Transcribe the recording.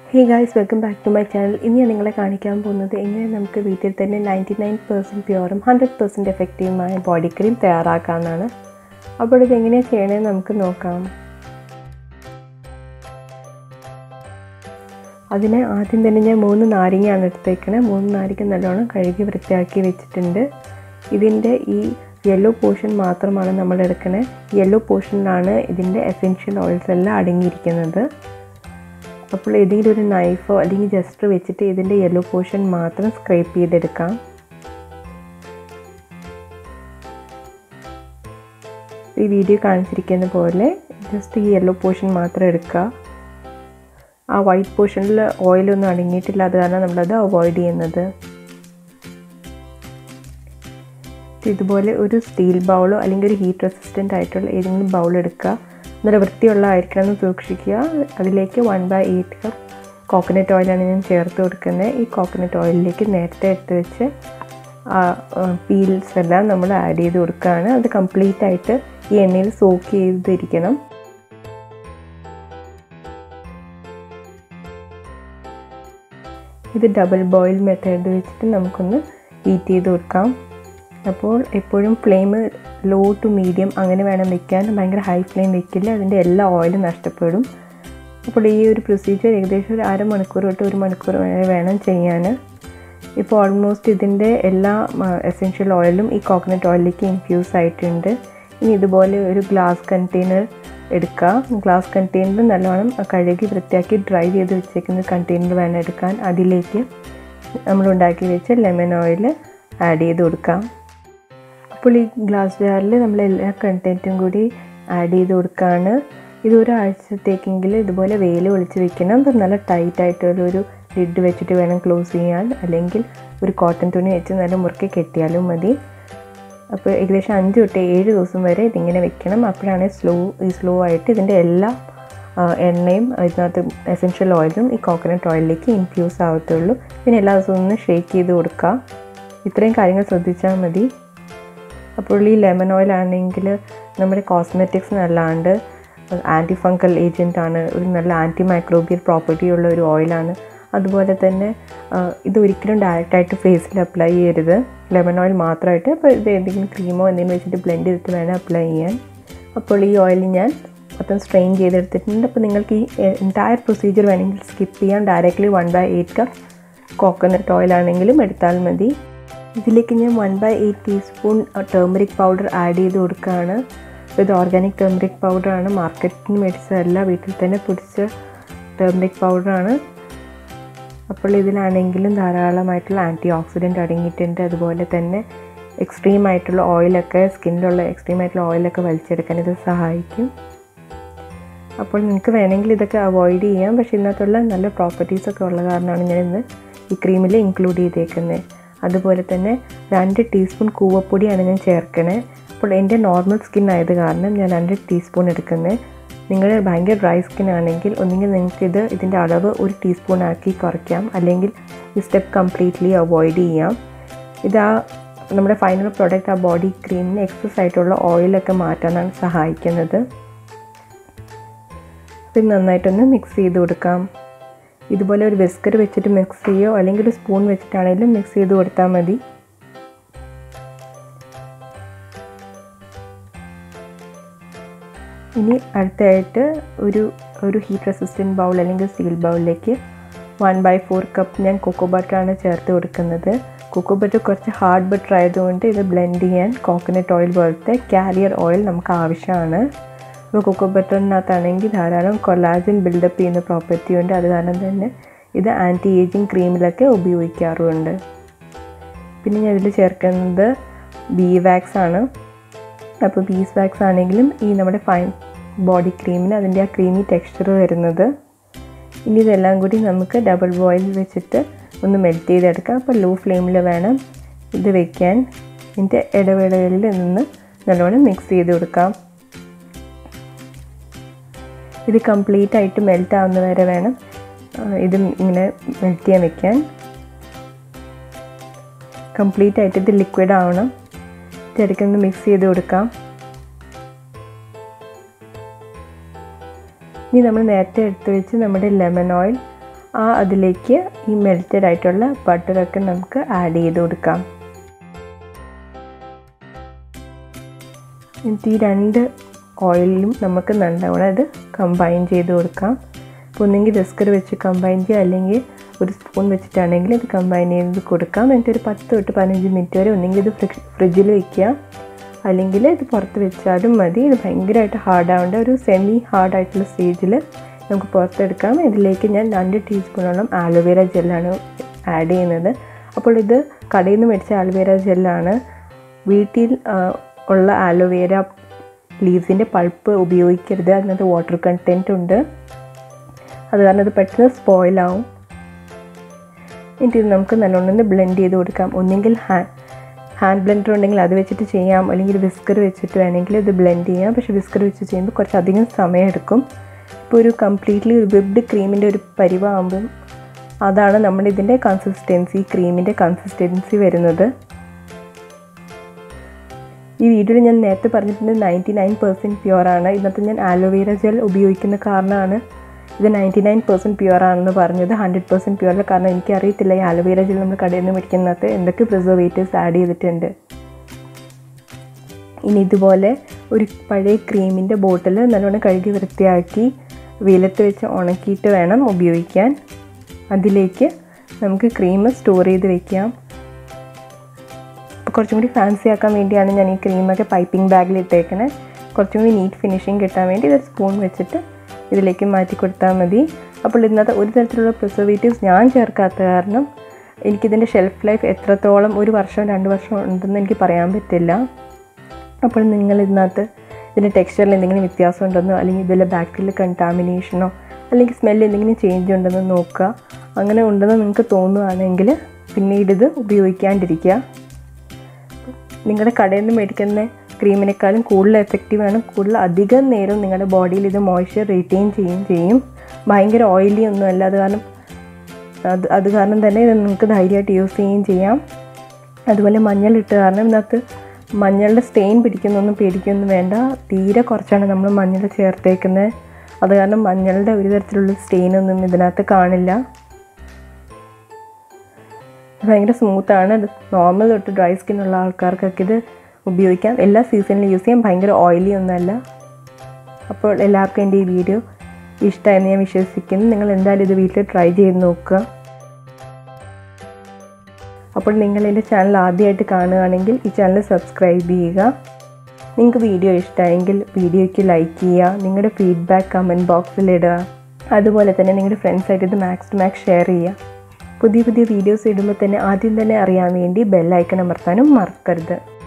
hey guys welcome back to my channel ഇനി ഞാൻ നിങ്ങളെ കാണിക്കാൻ പോകുന്നത് എങ്ങനെ നമുക്ക് വീട്ടിൽ തന്നെ നയൻറ്റി നയൻ പെർസെൻറ്റ് പ്യുവറും ഹൺഡ്രഡ് പെർസെൻറ്റ് എഫക്റ്റീവുമായ ബോഡി ക്രീം തയ്യാറാക്കാമെന്നാണ് അപ്പോൾ ഇത് എങ്ങനെയാണ് ചെയ്യണമെന്ന് നമുക്ക് നോക്കാം അതിന് ആദ്യം തന്നെ ഞാൻ മൂന്ന് നാരങ്ങയാണ് എടുത്തേക്കണേ മൂന്ന് നാരങ്ങ നല്ലോണം കഴുകി വൃത്തിയാക്കി വെച്ചിട്ടുണ്ട് ഇതിൻ്റെ ഈ യെല്ലോ പോർഷൻ മാത്രമാണ് നമ്മൾ എടുക്കണേ യെല്ലോ പോർഷനിലാണ് ഇതിൻ്റെ എസെൻഷ്യൽ ഓയിൽസ് എല്ലാം അടങ്ങിയിരിക്കുന്നത് അപ്പോൾ ഏതെങ്കിലും ഒരു നൈഫോ അല്ലെങ്കിൽ ജസ്റ്റ് വെച്ചിട്ട് ഇതിൻ്റെ യെല്ലോ പോർഷൻ മാത്രം സ്ക്രേപ്പ് ചെയ്തെടുക്കാം ഈ വീഡിയോ കാണിച്ചിരിക്കുന്ന പോലെ ജസ്റ്റ് ഈ യെല്ലോ പോർഷൻ മാത്രം എടുക്കുക ആ വൈറ്റ് പോർഷനിൽ ഓയിലൊന്നും അടങ്ങിയിട്ടില്ല അത് കാരണം നമ്മളത് അവോയ്ഡ് ചെയ്യുന്നത് ഇതുപോലെ ഒരു സ്റ്റീൽ ബൗളോ അല്ലെങ്കിൽ ഒരു ഹീറ്റ് റെസിസ്റ്റൻ്റ് ആയിട്ടുള്ള ഏതെങ്കിലും ബൗൾ എടുക്കുക നല്ല വൃത്തിയുള്ള ആയിരിക്കണം എന്ന് സൂക്ഷിക്കുക അതിലേക്ക് one by eight cup coconut ഓയിലാണ് ഞാൻ ചേർത്ത് കൊടുക്കുന്നത് ഈ കോക്കനട്ട് ഓയിലിലേക്ക് നേരത്തെ എടുത്ത് വെച്ച് പീൽസ് എല്ലാം നമ്മൾ ആഡ് ചെയ്ത് കൊടുക്കുകയാണ് അത് കംപ്ലീറ്റ് ആയിട്ട് ഈ എണ്ണയിൽ സോക്ക് ചെയ്തിരിക്കണം ഇത് ഡബിൾ ബോയിൽ മെത്തേഡ് വെച്ചിട്ട് നമുക്കൊന്ന് ഹീറ്റ് ചെയ്ത് കൊടുക്കാം അപ്പോൾ എപ്പോഴും ഫ്ലെയിം ലോ ടു മീഡിയം അങ്ങനെ വേണം വെക്കാൻ ഭയങ്കര ഹൈ ഫ്ലെയിം വെക്കില്ല അതിൻ്റെ എല്ലാ ഓയിലും നഷ്ടപ്പെടും അപ്പോൾ ഈ ഒരു പ്രൊസീജിയർ ഏകദേശം ഒരു അരമണിക്കൂർ തൊട്ട് ഒരു മണിക്കൂർ വരെ വേണം ചെയ്യാൻ ഇപ്പോൾ ഓൾമോസ്റ്റ് ഇതിൻ്റെ എല്ലാ എസെൻഷ്യൽ ഓയിലും ഈ കോക്കനട്ട് ഓയിലിലേക്ക് ഇൻഫ്യൂസ് ആയിട്ടുണ്ട് ഇനി ഇതുപോലെ ഒരു ഗ്ലാസ് കണ്ടെയ്നർ എടുക്കുക ഗ്ലാസ് കണ്ടെയ്നർ നല്ലോണം കഴുകി വൃത്തിയാക്കി ഡ്രൈ ചെയ്ത് വെച്ചേക്കുന്ന കണ്ടെയ്നർ വേണം എടുക്കാൻ അതിലേക്ക് നമ്മൾ ഉണ്ടാക്കി വെച്ച ലെമൺ ഓയിൽ ആഡ് ചെയ്ത് കൊടുക്കാം അപ്പോൾ ഈ ഗ്ലാസ് ജാറിൽ നമ്മൾ എല്ലാ കണ്ടൻറ്റും കൂടി ആഡ് ചെയ്ത് കൊടുക്കുകയാണ് ഇത് ഒരാഴ്ചത്തേക്കെങ്കിലും ഇതുപോലെ വെയിൽ ഒളിച്ച് വെക്കണം അത് നല്ല ടൈറ്റ് ആയിട്ടുള്ളൊരു ലിഡ് വെച്ചിട്ട് വേണം ക്ലോസ് ചെയ്യാൻ അല്ലെങ്കിൽ ഒരു കോട്ടൺ തുണി വെച്ച് നല്ല മുറുക്കി കെട്ടിയാലും മതി അപ്പോൾ ഏകദേശം അഞ്ച് തൊട്ട് ഏഴ് ദിവസം വരെ ഇതിങ്ങനെ വെക്കണം അപ്പോഴാണ് സ്ലോ ഈ സ്ലോ ആയിട്ട് ഇതിൻ്റെ എല്ലാ എണ്ണയും ഇതിനകത്ത് എസെൻഷ്യൽ ഓയിലും ഈ കോക്കനട്ട് ഓയിലിലേക്ക് ഇൻഫ്യൂസ് ആവത്തുള്ളൂ പിന്നെ എല്ലാ ദിവസവും ഒന്ന് ഷേക്ക് ചെയ്ത് കൊടുക്കുക ഇത്രയും കാര്യങ്ങൾ ശ്രദ്ധിച്ചാൽ മതി അപ്പോൾ ഈ ലെമൺ ഓയിൽ ആണെങ്കിൽ നമ്മുടെ കോസ്മെറ്റിക്സ് അല്ലാണ്ട് ആൻറ്റി ഫംഗൽ ഏജൻ്റ് ആണ് ഒരു നല്ല ആൻറ്റി മൈക്രോബിയൽ പ്രോപ്പർട്ടി ഉള്ള ഒരു ഓയിലാണ് അതുപോലെ തന്നെ ഇത് ഒരിക്കലും ഡയറക്റ്റായിട്ട് ഫേസിൽ അപ്ലൈ ചെയ്യരുത് ലെമൺ ഓയിൽ മാത്രമായിട്ട് അപ്പോൾ ഇത് എന്തെങ്കിലും ക്രീമോ എന്തെങ്കിലും വെച്ചിട്ട് ബ്ലെൻഡ് ചെയ്തിട്ട് വേണം അപ്ലൈ ചെയ്യാൻ അപ്പോൾ ഈ ഓയിൽ ഞാൻ മൊത്തം സ്ട്രെയിൻ ചെയ്തെടുത്തിട്ടുണ്ട് അപ്പോൾ നിങ്ങൾക്ക് ഈ എൻറ്റയർ പ്രൊസീജിയർ വേണമെങ്കിൽ സ്കിപ്പ് ചെയ്യാം directly one by eight cup coconut ഓയിലാണെങ്കിലും എടുത്താൽ മതി ഇതിലേക്ക് ഞാൻ one by eight teaspoon turmeric powder add ചെയ്ത് കൊടുക്കുകയാണ് ഇത് ഓർഗാനിക് ടേമറിക് പൗഡറാണ് മാർക്കറ്റിൽ നിന്ന് മേടിച്ചതല്ല വീട്ടിൽ തന്നെ പൊടിച്ച ടേമറിക് പൗഡറാണ് അപ്പോൾ ഇതിലാണെങ്കിലും ധാരാളമായിട്ടുള്ള ആൻറ്റി ഓക്സിഡൻറ്റ് അടങ്ങിയിട്ടുണ്ട് അതുപോലെ തന്നെ എക്സ്ട്രീം ആയിട്ടുള്ള ഓയിലൊക്കെ സ്കിന്നിലുള്ള എക്സ്ട്രീം ആയിട്ടുള്ള ഓയിലൊക്കെ വലിച്ചെടുക്കാൻ ഇത് സഹായിക്കും അപ്പോൾ നിങ്ങൾക്ക് വേണമെങ്കിൽ ഇതൊക്കെ അവോയ്ഡ് ചെയ്യാം പക്ഷേ ഇതിനകത്തുള്ള നല്ല പ്രോപ്പർട്ടീസൊക്കെ ഉള്ള കാരണമാണ് ഞാൻ ഇന്ന് ഈ ക്രീമിൽ ഇൻക്ലൂഡ് ചെയ്തേക്കുന്നത് അതുപോലെ തന്നെ രണ്ട് ടീസ്പൂൺ കൂവപ്പൊടിയാണ് ഞാൻ ചേർക്കണേ അപ്പോൾ എൻ്റെ നോർമൽ സ്കിൻ ആയത് കാരണം ഞാൻ രണ്ട് ടീസ്പൂൺ എടുക്കുന്നത് നിങ്ങൾ ഭയങ്കര ഡ്രൈ സ്കിൻ ആണെങ്കിൽ ഒന്നുകിൽ നിങ്ങൾക്കിത് ഇതിൻ്റെ അളവ് ഒരു ടീസ്പൂൺ ആക്കി കുറയ്ക്കാം അല്ലെങ്കിൽ ഈ സ്റ്റെപ്പ് കംപ്ലീറ്റ്ലി അവോയ്ഡ് ചെയ്യാം ഇത് ആ നമ്മുടെ ഫൈനൽ പ്രോഡക്റ്റ് ആ ബോഡി ക്രീമിന് എക്സസ് ആയിട്ടുള്ള ഓയിലൊക്കെ മാറ്റാനാണ് സഹായിക്കുന്നത് ഇത് നന്നായിട്ടൊന്ന് മിക്സ് ചെയ്ത് കൊടുക്കാം ഇതുപോലെ ഒരു വിസ്കർ വെച്ചിട്ട് മിക്സ് ചെയ്യുകയോ അല്ലെങ്കിൽ ഒരു സ്പൂൺ വെച്ചിട്ടാണെങ്കിലും മിക്സ് ചെയ്ത് കൊടുത്താൽ മതി ഇനി അടുത്തായിട്ട് ഒരു ഒരു ഹീറ്റ് റെസിസ്റ്റൻറ്റ് ബൗൾ അല്ലെങ്കിൽ സ്റ്റീൽ ബൗളിലേക്ക് വൺ ബൈ ഫോർ കപ്പ് ഞാൻ കൊക്കോ ബട്ടറാണ് ചേർത്ത് കൊടുക്കുന്നത് കൊക്കോ ബട്ടർ കുറച്ച് ഹാർഡ് ബട്ടർ ആയതുകൊണ്ട് ഇത് ബ്ലെൻഡ് ചെയ്യാൻ കോക്കനട്ട് ഓയിൽ പോലത്തെ കാരിയർ ഓയിൽ നമുക്ക് ആവശ്യമാണ് ഇപ്പോൾ കൊക്കോ ബട്ടറിനകത്താണെങ്കിൽ ധാരാളം കൊലാജൻ ബിൽഡപ്പ് ചെയ്യുന്ന പ്രോപ്പർട്ടി ഉണ്ട് അത് കാരണം തന്നെ ഇത് ആൻറ്റി ഏജിങ് ക്രീമിലൊക്കെ ഉപയോഗിക്കാറുമുണ്ട് പിന്നെ ഞാൻ ഇതിൽ ചേർക്കുന്നത് ബീ വാക്സ് ആണ് അപ്പോൾ ബീസ് വാക്സ് ആണെങ്കിലും ഈ നമ്മുടെ ഫൈൻ ബോഡി ക്രീമിന് അതിൻ്റെ ആ ക്രീമി ടെക്സ്ചർ വരുന്നത് ഇനി ഇതെല്ലാം കൂടി നമുക്ക് ഡബിൾ ബോയിൽ വെച്ചിട്ട് ഒന്ന് മെൽറ്റ് ചെയ്തെടുക്കാം അപ്പോൾ ലോ ഫ്ലെയിമിൽ വേണം ഇത് വെക്കാൻ ഇതിൻ്റെ ഇടവേളകളിൽ നിന്ന് നല്ലോണം മിക്സ് ചെയ്ത് കൊടുക്കാം ഇത് കംപ്ലീറ്റ് ആയിട്ട് മെൽറ്റ് ആവുന്ന വരെ വേണം ഇത് ഇങ്ങനെ മെൽറ്റ് ചെയ്യാൻ വെക്കാൻ കംപ്ലീറ്റ് ആയിട്ട് ഇത് ലിക്വിഡ് ആവണം ഇടയ്ക്കൊന്ന് മിക്സ് ചെയ്ത് കൊടുക്കാം ഇനി നമ്മൾ നേരത്തെ എടുത്ത് വെച്ച് നമ്മുടെ ലെമൺ ഓയിൽ ആ അതിലേക്ക് ഈ മെൽറ്റഡ് ആയിട്ടുള്ള ബട്ടറൊക്കെ നമുക്ക് ആഡ് ചെയ്ത് കൊടുക്കാം എന്നിട്ട് ഈ രണ്ട് ഓയിലും നമുക്ക് നല്ലവണ്ണം ഇത് കമ്പൈൻ ചെയ്ത് കൊടുക്കാം അപ്പോൾ ഒന്നെങ്കിൽ വിസ്കർ വെച്ച് കമ്പൈൻ ചെയ്യുക അല്ലെങ്കിൽ ഒരു സ്പൂൺ വെച്ചിട്ടാണെങ്കിൽ ഇത് കമ്പൈൻ ചെയ്ത് കൊടുക്കാം എന്നിട്ട് ഒരു പത്ത് തൊട്ട് പതിനഞ്ച് മിനിറ്റ് വരെ ഒന്നെങ്കിൽ ഇത് ഫ്രിഡ്ജ് ഫ്രിഡ്ജിൽ വെക്കുക അല്ലെങ്കിൽ ഇത് പുറത്ത് വെച്ചാലും മതി ഇത് ഭയങ്കരമായിട്ട് ഹാർഡാവേണ്ട ഒരു സെമി ഹാർഡായിട്ടുള്ള സ്റ്റേജിൽ നമുക്ക് പുറത്തെടുക്കാം ഇതിലേക്ക് ഞാൻ രണ്ട് ടീസ്പൂണോളം ആലോവേര ജെല്ലാണ് ആഡ് ചെയ്യുന്നത് അപ്പോൾ ഇത് കടയിൽ നിന്ന് മേടിച്ച ആലോവേര ജെല്ലാണ് വീട്ടിൽ ഉള്ള ആലോവേര ലീവ്സിൻ്റെ പൾപ്പ് ഉപയോഗിക്കരുത് അതിനകത്ത് വാട്ടർ കണ്ടൻറ്റ് ഉണ്ട് അത് കാരണം അത് പെട്ടെന്ന് സ്പോയിലാവും എന്നിട്ട് ഇത് നമുക്ക് നല്ലോണം ബ്ലെൻഡ് ചെയ്ത് കൊടുക്കാം ഒന്നെങ്കിൽ ഹാൻഡ് ഹാൻഡ് ബ്ലെൻഡർ ഉണ്ടെങ്കിൽ അത് വെച്ചിട്ട് ചെയ്യാം അല്ലെങ്കിൽ വിസ്കർ വെച്ചിട്ട് വേണമെങ്കിൽ ഇത് ബ്ലെൻഡ് ചെയ്യാം പക്ഷേ വിസ്കർ വെച്ച് ചെയ്യുമ്പോൾ കുറച്ചധികം സമയമെടുക്കും ഇപ്പോൾ ഒരു കംപ്ലീറ്റ്ലി ഒരു വിബ്ഡ് ക്രീമിൻ്റെ ഒരു പരിവാകുമ്പം അതാണ് നമ്മുടെ ഇതിൻ്റെ കൺസിസ്റ്റൻസി ക്രീമിൻ്റെ കൺസിസ്റ്റൻസി വരുന്നത് ഈ വീഡിയോയിൽ ഞാൻ നേരത്തെ പറഞ്ഞിട്ടുണ്ട് നയൻറ്റി നയൻ പെർസെൻറ്റ് പ്യുവറാണ് ഇന്നത്തെ ഞാൻ ആലോവേര ജെൽ ഉപയോഗിക്കുന്ന കാരണമാണ് ഇത് നയൻറ്റി നയൻ പെർസെൻറ്റ് പ്യുവർ ആണെന്ന് പറഞ്ഞത് ഹൺഡ്രഡ് പെർസെൻറ്റ് പ്യുവർ കാരണം എനിക്കറിയത്തില്ല ഈ ആലോവേര ജെൽ നമ്മൾ കടയിൽ നിന്ന് മേടിക്കുന്നതിനകത്ത് എന്തൊക്കെ പ്രിസർവേറ്റീവ്സ് ആഡ് ചെയ്തിട്ടുണ്ട് ഇനി ഇതുപോലെ ഒരു പഴയ ക്രീമിൻ്റെ ബോട്ടിൽ നല്ലോണം കഴുകി വൃത്തിയാക്കി വെയിലത്ത് വെച്ച് ഉണക്കിയിട്ട് വേണം ഉപയോഗിക്കാൻ അതിലേക്ക് നമുക്ക് ക്രീം സ്റ്റോർ ചെയ്ത് വെക്കാം അപ്പോൾ കുറച്ചും കൂടി ഫാൻസി ആക്കാൻ വേണ്ടിയാണ് ഞാൻ ഈ ക്രീമൊക്കെ പൈപ്പിംഗ് ബാഗിൽ ഇട്ടേക്കണേ കുറച്ചും കൂടി നീറ്റ് ഫിനിഷിങ് കിട്ടാൻ വേണ്ടി ഇത് സ്പൂൺ വെച്ചിട്ട് ഇതിലേക്ക് മാറ്റി കൊടുത്താൽ മതി അപ്പോൾ ഇന്നത്തെ ഒരു തരത്തിലുള്ള പ്രിസർവേറ്റീവ്സ് ഞാൻ ചേർക്കാത്ത കാരണം എനിക്കിതിൻ്റെ ഷെൽഫ് ലൈഫ് എത്രത്തോളം ഒരു വർഷം രണ്ട് വർഷം ഉണ്ടെന്ന് എനിക്ക് പറയാൻ പറ്റില്ല അപ്പോൾ നിങ്ങൾ ഇതിനകത്ത് ഇതിൻ്റെ ടെക്സ്ചറിൽ എന്തെങ്കിലും വ്യത്യാസം ഉണ്ടെന്നോ അല്ലെങ്കിൽ ഇതിലെ ബാക്ടീരിയൽ കണ്ടാമിനേഷനോ അല്ലെങ്കിൽ സ്മെല്ല് എന്തെങ്കിലും ചേഞ്ച് ഉണ്ടെന്ന് നോക്കുക അങ്ങനെ ഉണ്ടെന്ന് നിങ്ങൾക്ക് തോന്നുകയാണെങ്കിൽ പിന്നീട് ഇത് ഉപയോഗിക്കാണ്ടിരിക്കുക നിങ്ങളുടെ കടയിൽ നിന്ന് മേടിക്കുന്ന ക്രീമിനേക്കാളും കൂടുതൽ എഫക്റ്റീവാണ് കൂടുതൽ അധികം നേരം നിങ്ങളുടെ ബോഡിയിൽ ഇത് മോയ്സ്ചർ റീറ്റെയിൻ ചെയ്യുകയും ചെയ്യും ഭയങ്കര ഓയിലി ഒന്നുമല്ല അത് കാരണം അത് അത് കാരണം തന്നെ ഇത് നിങ്ങൾക്ക് ധൈര്യമായിട്ട് യൂസ് ചെയ്യുകയും ചെയ്യാം അതുപോലെ മഞ്ഞളിട്ട് കാരണം ഇതിനകത്ത് മഞ്ഞളുടെ സ്റ്റെയിൻ പിടിക്കുന്നൊന്നും പേടിക്കൊന്നും വേണ്ട തീരെ കുറച്ചാണ് നമ്മൾ മഞ്ഞൾ ചേർത്തേക്കുന്നത് അത് കാരണം മഞ്ഞളുടെ ഒരു തരത്തിലുള്ള സ്റ്റെയിനൊന്നും ഇതിനകത്ത് കാണില്ല ഭയങ്കര സ്മൂത്താണ് നോർമൽ തൊട്ട് ഡ്രൈ സ്കിന്നുള്ള ആൾക്കാർക്കൊക്കെ ഇത് ഉപയോഗിക്കാം എല്ലാ സീസണിലും യൂസ് ചെയ്യാം ഭയങ്കര ഓയിലി ഒന്നുമല്ല അപ്പോൾ എല്ലാവർക്കും എൻ്റെ ഈ വീഡിയോ ഇഷ്ടമായെന്ന് ഞാൻ വിശ്വസിക്കുന്നു നിങ്ങൾ എന്തായാലും ഇത് വീട്ടിൽ ട്രൈ ചെയ്ത് നോക്കുക അപ്പോൾ നിങ്ങൾ എൻ്റെ ചാനൽ ആദ്യമായിട്ട് കാണുകയാണെങ്കിൽ ഈ ചാനൽ സബ്സ്ക്രൈബ് ചെയ്യുക നിങ്ങൾക്ക് വീഡിയോ ഇഷ്ടമായെങ്കിൽ വീഡിയോയ്ക്ക് ലൈക്ക് ചെയ്യുക നിങ്ങളുടെ ഫീഡ്ബാക്ക് കമൻറ്റ് ബോക്സിൽ ഇടുക അതുപോലെ തന്നെ നിങ്ങളുടെ ഫ്രണ്ട്സായിട്ട് ഇത് മാക്സ് ടു മാക്സ് ഷെയർ ചെയ്യുക പുതിയ പുതിയ വീഡിയോസ് ഇടുമ്പോൾ തന്നെ ആദ്യം തന്നെ അറിയാൻ വേണ്ടി ബെല്ലൈക്കൺ അമർത്താനും മറക്കരുത്